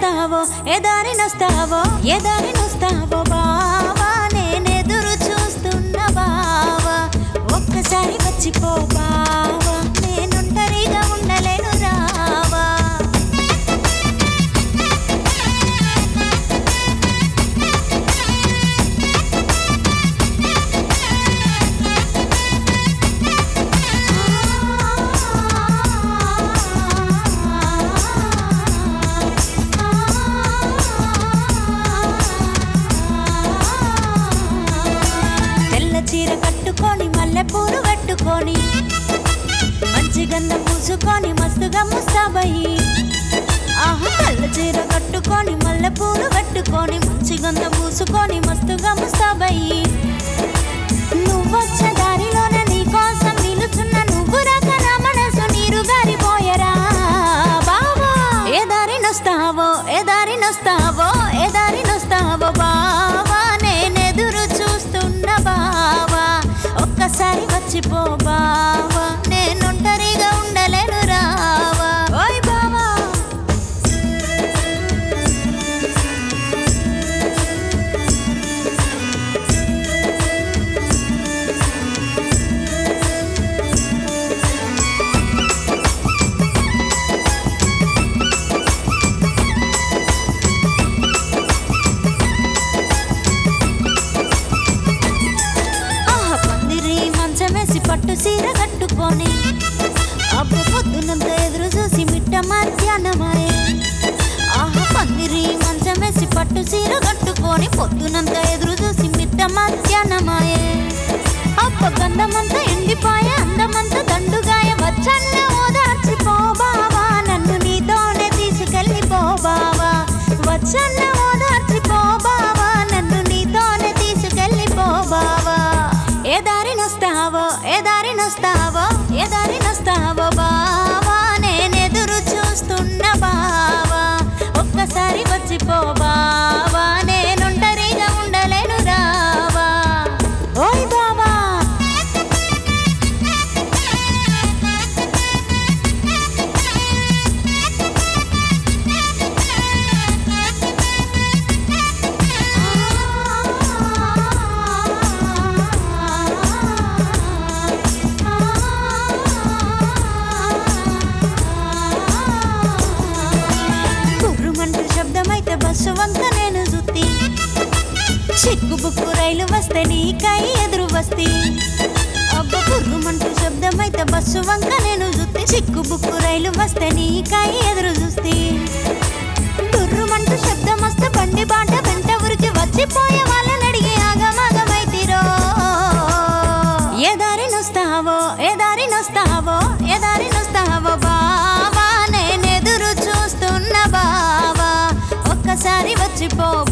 నొస్తావో ఏ దారి నొస్తావో ఏ దారి నొస్తావో బావా నేనెదురు చూస్తున్న బావా ఒక్కసారి వచ్చిపో బావా నేనుంటరిగా ఉండలేను రావా తెల్ల చీర కట్టుకొని మల్లె పూలు కట్టుకొని మంచి గంధం పూసుకొని మస్తుగా ముస్తాబయ్యి ఆహా తెల్ల చీర కట్టుకొని మల్లె పూలు కట్టుకొని మంచి గంధం పూసుకొని మస్తుగా ముస్తాబయ్యి నువ్వొచ్చే దారిలోనే నీ కోసం నిలుచున్న నువ్వు రాక నా మనసు నీరు గారిపోయరా బావా ఏ దారి నొస్తావో ఏ దారి నొస్తావో ఏ దారి నొస్తావో బావా నేనెదురు చూస్తున్న బావా ఒక్కసారి వచ్చిపో బావా నేనుంటరిగా ఉండలేను రావా ఓయ్ బావా ఆహా పందిరి మంచమేసి పట్టు సీర కట్టుకొని అబ్బ పొద్దునంత ఎదురు చూసి మిట్ట మధ్యాహ్నమాయే ఆహా పందిరి మంచమేసి పట్టు సీర కట్టుకొని పొద్దునంత ఎదురు చూసి మిట్ట మధ్యాహ్నమాయే అబ్బ గంధమంతా ఎండిపోయే అందమంతా దండుగాయ వచ్చన్న ఓదార్చిపో బావా నన్ను నీతోనే తీసుకెళ్ళిపో బావా వచ్చన్న ఓదార్చిపో బావా నన్ను నీతోనే తీసుకెళ్ళిపో బావా ఏ దారి నొస్తావో ఏ దారి నొస్తావో ఏ దారి నొస్తావో బావా నేనెదురు చూస్తున్న బావా ఒక్కసారి వచ్చిపో బావా నేనుంటరిగా ఉండలేను రావా ఓయ్ బావా గుర్రుమంటూ శబ్దమైతే బస్సు వంక నేను జుత్తి చిక్కు బుక్కు రైలు వస్తే నీకై ఎదురు వస్తి అబ్బ గుర్రుమంటూ శబ్దమైతే బస్సు వంక నేను జుత్తి చిక్కు బుక్కు రైలు వస్తే నీకై ఎదురు చూస్తి గుర్రుమంటూ శబ్దం వస్తే బండి బాట వెంట ఊరికి వచ్చిపోయే వాళ్ళని అడిగి ఆగమాగమైతిరో ఏ దారి నొస్తావో ఏ దారి నొస్తావో ఏ దారి నొస్తావో బావా నేనెదురు చూస్తున్న బావా ఒక్కసారి వచ్చిపో